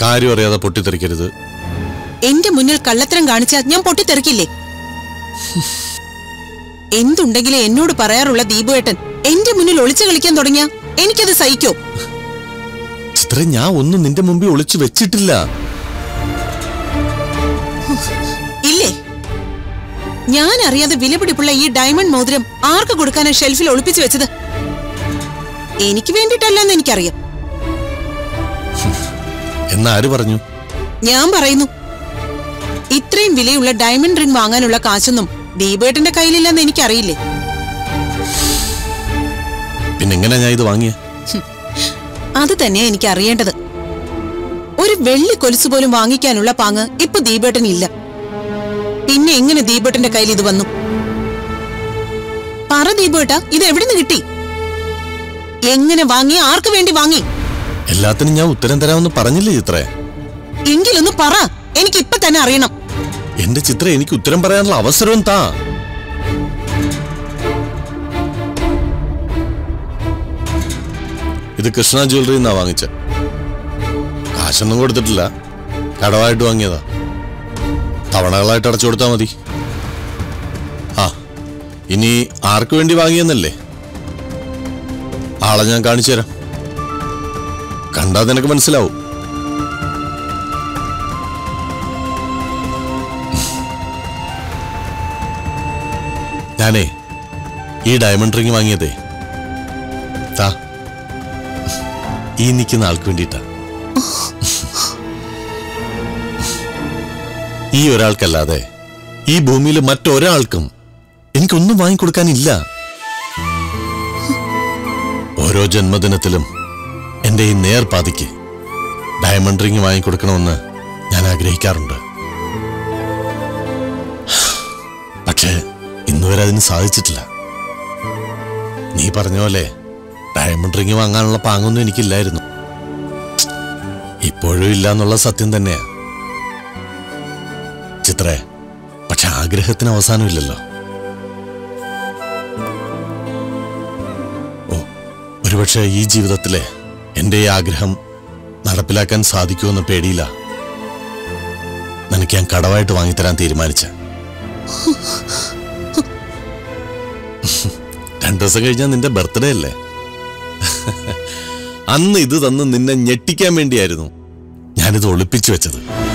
ആരും അറിയാതെ പൊട്ടിത്തെറിക്കരുത് എന്റെ മുന്നിൽ കള്ളത്തരം കാണിച്ചാൽ ഞാൻ പൊട്ടിത്തെറിക്കില്ലേ എന്തുണ്ടെങ്കിലും എന്നോട് പറയാറുള്ള ദീപുവേട്ടൻ എന്റെ മുന്നിൽ ഒളിച്ചു കളിക്കാൻ തുടങ്ങിയ എനിക്കത് സഹിക്കോ ചിത്ര ഞാൻ ഒന്നും നിന്റെ മുമ്പിൽ ഒളിച്ചു വെച്ചിട്ടില്ല ഇല്ലേ ഞാൻ അറിയാതെ വിലപിടിപ്പുള്ള ഈ ഡയമണ്ട് മോതിരം ആർക്ക് കൊടുക്കാനാ ഷെൽഫിൽ ഒളിപ്പിച്ചു വെച്ചത് എനിക്ക് വേണ്ടിയിട്ടല്ലെന്ന് എനിക്കറിയാം എന്നാര് പറഞ്ഞു ഞാൻ പറയുന്നു ഇത്രയും വിലയുള്ള ഡയമണ്ട് റിംഗ് വാങ്ങാനുള്ള കാശൊന്നും ദീപേട്ടന്റെ കയ്യിലില്ലെന്ന് എനിക്കറിയില്ലേ പിന്നെ എങ്ങനെ ഞാൻ ഇത് വാങ്ങിയ അത് തന്നെയാ എനിക്ക് അറിയേണ്ടത് ഒരു വെള്ളി കൊലുസ് പോലും വാങ്ങിക്കാനുള്ള പാങ്ങ് ഇപ്പൊ ദീപേട്ടൻ ഇല്ല പിന്നെ എങ്ങനെ ദീപേട്ടന്റെ കയ്യിൽ ഇത് വന്നു പറ ദീപേട്ട ഇത് എവിടെ നിന്ന് കിട്ടി എങ്ങനെ വാങ്ങി ആർക്ക് വേണ്ടി വാങ്ങി എല്ലാത്തിനും ഞാൻ ഉത്തരം തരാമെന്ന് പറഞ്ഞില്ലേ ചിത്രേ എങ്കിലൊന്ന് പറ എനിക്ക് ഇപ്പൊ തന്നെ അറിയണം എന്റെ ചിത്ര എനിക്ക് ഉത്തരം പറയാനുള്ള അവസരവും താ ഇത് കൃഷ്ണ ജ്വല്ലറി എന്നാ വാങ്ങിച്ച കാശൊന്നും കൊടുത്തിട്ടില്ല കടവായിട്ട് വാങ്ങിയതാ തവണകളായിട്ട് അടച്ചു കൊടുത്താ മതി ആ ഇനി ആർക്കു വേണ്ടി വാങ്ങിയെന്നല്ലേ ആളെ ഞാൻ കാണിച്ചു തരാം കണ്ടാ നിനക്ക് മനസ്സിലാവും ഞാനേ ഈ ഡയമണ്ട് റിംഗ് വാങ്ങിയതേ താ ഈ നിൽക്കുന്ന ആൾക്ക് വേണ്ടിയിട്ടാ ഈ ഒരാൾക്കല്ലാതെ ഈ ഭൂമിയിൽ മറ്റൊരാൾക്കും എനിക്കൊന്നും വാങ്ങിക്കൊടുക്കാനില്ല ഓരോ ജന്മദിനത്തിലും എന്റെ ഈ നേർപാതിക്ക് ഡയമണ്ട് റിംഗ് വാങ്ങിക്കൊടുക്കണമെന്ന് ഞാൻ ആഗ്രഹിക്കാറുണ്ട് പക്ഷേ ഇന്നുവരെ അതിന് സാധിച്ചിട്ടില്ല നീ പറഞ്ഞ പോലെ ഡയമണ്ട് റിംഗ് വാങ്ങാനുള്ള പാങ്ങൊന്നും എനിക്കില്ലായിരുന്നു ഇപ്പോഴും ഇല്ല എന്നുള്ള സത്യം തന്നെയാ ചിത്രേ പക്ഷെ ആഗ്രഹത്തിന് അവസാനമില്ലല്ലോ ഓ ഒരുപക്ഷെ ഈ ജീവിതത്തിലെ എന്റെ ഈ ആഗ്രഹം നടപ്പിലാക്കാൻ സാധിക്കുമെന്ന് പേടിയില്ല നിനക്ക് ഞാൻ കടവായിട്ട് വാങ്ങിത്തരാൻ തീരുമാനിച്ച രണ്ടു ദിവസം കഴിഞ്ഞാൽ നിന്റെ ബർത്ത്ഡേ അല്ലേ അന്ന് ഇത് തന്ന് നിന്നെ ഞെട്ടിക്കാൻ വേണ്ടിയായിരുന്നു ഞാനിത് ഒളിപ്പിച്ചു വെച്ചത്